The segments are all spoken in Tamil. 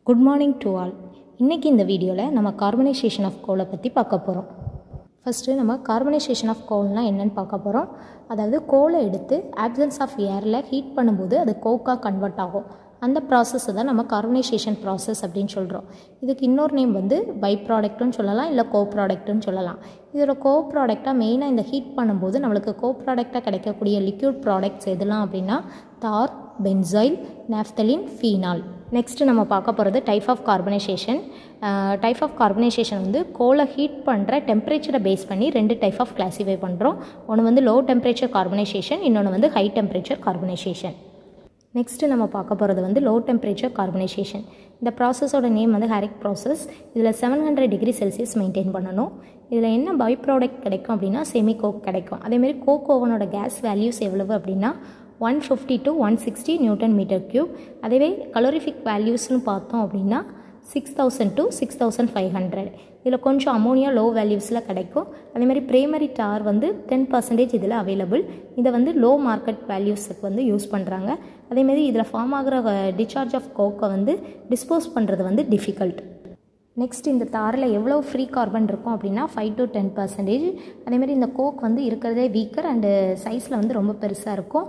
குட் மார்னிங் டு ஆல் இன்றைக்கி இந்த வீடியோவில் நம்ம கார்பனைசேஷன் ஆஃப் கோலை பற்றி பார்க்க போகிறோம் ஃபஸ்ட்டு நம்ம கார்பனைசேஷன் ஆஃப் கோல்னால் என்னென்னு பார்க்க போகிறோம் அதாவது கோலை எடுத்து ஆப்சன்ஸ் ஆஃப் ஏரில் ஹீட் பண்ணும்போது அது கோக்காக கன்வெர்ட் ஆகும் அந்த ப்ராசஸை தான் நம்ம கார்பனைசேஷன் ப்ராசஸ் அப்படின்னு சொல்கிறோம் இதுக்கு இன்னொரு நேம் வந்து பை ப்ராடக்ட்டுன்னு சொல்லலாம் இல்லை கோ ப்ராடக்ட்டுன்னு சொல்லலாம் இதோட கோ ப்ராடக்டாக மெயினாக இந்த ஹீட் பண்ணும்போது நம்மளுக்கு கோ ப்ராடக்டாக கிடைக்கக்கூடிய லிக்யூட் ப்ராடக்ட்ஸ் எதெல்லாம் அப்படின்னா தார் பென்சைல் நாஃப்தலின் ஃபீனால் நெக்ஸ்ட்டு நம்ம பார்க்க போகிறது type of carbonisation type of carbonisation வந்து கோலை ஹீட் பண்ணுற டெம்பரேச்சரை பேஸ் பண்ணி ரெண்டு டைப் ஆஃப் கிளாஸிஃபை பண்ணுறோம் ஒன்று வந்து லோ டெம்பரேச்சர் கார்பனைசேஷன் இன்னொன்று வந்து ஹை டெம்பரேச்சர் கார்பனைசேஷன் நெக்ஸ்ட்டு நம்ம பார்க்க போகிறது வந்து லோ டெம்பரேச்சர் கார்பனைசேஷன் இந்த ப்ராசஸோட நேம் வந்து ஹேரிக் ப்ராசஸ் இதில் seven hundred degree Celsius maintain பண்ணணும் இதில் என்ன பை ப்ராடக்ட் கிடைக்கும் அப்படின்னா செமி கோக் கிடைக்கும் அதேமாரி கோக் ஓவனோட கேஸ் வேல்யூஸ் எவ்வளவு அப்படின்னா one fifty to one sixty newton metre cube அதுவே கலோரிஃபிக் வேல்யூஸ்னு பார்த்தோம் அப்படின்னா six thousand to six thousand five hundred இதில் கொஞ்சம் அமோனியா லோ வேல்யூஸில் கிடைக்கும் அதேமாதிரி ப்ரைமரி டார் வந்து டென் பர்சன்டேஜ் இதில் அவைலபிள் இதை வந்து லோ மார்க்கெட் வேல்யூஸுக்கு வந்து யூஸ் பண்ணுறாங்க அதேமாதிரி இதில் ஃபார்ம் ஆகிற டிஸ்சார்ஜ் ஆஃப் கோக்கை வந்து டிஸ்போஸ் பண்ணுறது வந்து டிஃபிகல்ட் நெக்ஸ்ட் இந்த தாரில் எவ்வளோ ஃப்ரீ கார்பன் இருக்கும் அப்படின்னா ஃபைவ் டு டென் பர்சன்டேஜ் அதேமாதிரி இந்த கோக் வந்து இருக்கிறதே வீக்கர் அண்டு சைஸில் வந்து ரொம்ப பெருசாக இருக்கும்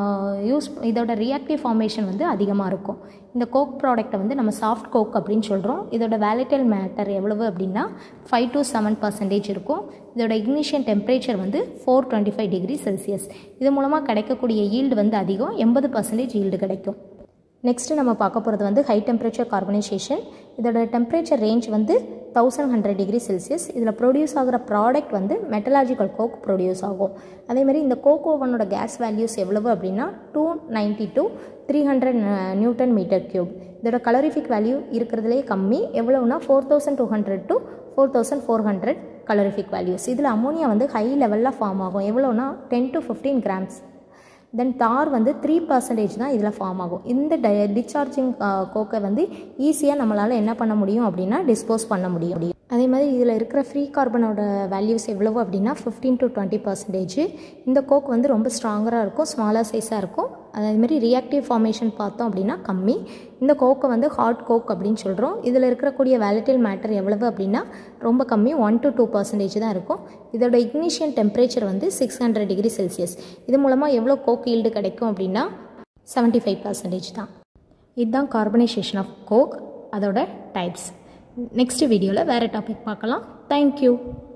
யூஸ் இதோட ரியாக்டிவ் ஃபார்மேஷன் வந்து அதிகமாக இருக்கும் இந்த கோக் ப்ராடக்ட்டை வந்து நம்ம சாஃப்ட் கோக் அப்படின்னு சொல்கிறோம் இதோட வேலிட்டல் மேட்டர் எவ்வளவு அப்படின்னா ஃபைவ் டு செவன் பர்சன்டேஜ் இருக்கும் இதோட இக்னிஷியன் டெம்பரேச்சர் வந்து four twenty five degree Celsius இது மூலமாக கிடைக்கக்கூடிய ஈல்டு வந்து அதிகம் எண்பது பர்சன்டேஜ் ஈல்டு கிடைக்கும் நெக்ஸ்ட்டு நம்ம பார்க்க போகிறது வந்து ஹை டெம்பரேச்சர் கார்பனைசேஷன் இதோட டெம்பரேச்சர் ரேஞ்ச் வந்து தௌசண்ட் ஹண்ட்ரட் டிகிரி செல்சியஸ் இதில் ப்ரொடியூஸ் ஆகிற ப்ராடக்ட் வந்து மெட்டலாஜிக்கல் கோக் ப்ரொடியூஸ் ஆகும் அதேமாதிரி இந்த கோக் ஓவனோட கேஸ் வேல்யூஸ் எவ்வளவு அப்படின்னா two ninety to three hundred newton metre cube இதோட கலரிஃபிக் வேல்யூ இருக்கிறதுலே கம்மி எவ்வளோனா four thousand two hundred to four thousand four hundred calorific values இதில் அமோனியா வந்து ஹை லெவலில் ஃபார்ம் ஆகும் எவ்வளோனா டென் டு ஃபிஃப்டீன் கிராம்ஸ் தென் தார் வந்து த்ரீ பர்சன்டேஜ் தான் இதில் ஃபார்ம் ஆகும் இந்த ட டிஸ்சார்ஜிங் கோக்கை வந்து ஈஸியாக நம்மளால் என்ன பண்ண முடியும் அப்படின்னா டிஸ்போஸ் பண்ண முடியும் அதே மாதிரி இதில் இருக்கிற ஃப்ரீ கார்பனோட வேல்யூஸ் எவ்வளவு அப்படின்னா ஃபிஃப்டீன் டு டுவெண்ட்டி பர்சன்டேஜ் இந்த கோக் வந்து ரொம்ப ஸ்ட்ராங்கராக இருக்கும் ஸ்மாலர் சைஸாக இருக்கும் அதேமாதிரி ரியாக்டிவ் ஃபார்மேஷன் பார்த்தோம் அப்படின்னா கம்மி இந்த கோக்கை வந்து ஹாட் கோக் அப்படின்னு சொல்கிறோம் இதில் இருக்கக்கூடிய வேலட்டில் மேட்டர் எவ்வளவு அப்படின்னா ரொம்ப கம்மி ஒன் டு டூ பர்சன்டேஜ் தான் இருக்கும் இதோட இக்னிஷியன் டெம்பரேச்சர் வந்து சிக்ஸ் ஹண்ட்ரட் டிகிரி செல்சியஸ் இது மூலமாக எவ்வளோ கோக் ஈல்டு கிடைக்கும் அப்படின்னா செவன்ட்டி ஃபைவ் பர்சன்டேஜ் தான் இதுதான் கார்பனைசேஷன் ஆஃப் கோக் அதோட டைப்ஸ் நெக்ஸ்ட் வீடியோவில் வேறு டாபிக் பார்க்கலாம் தேங்க்யூ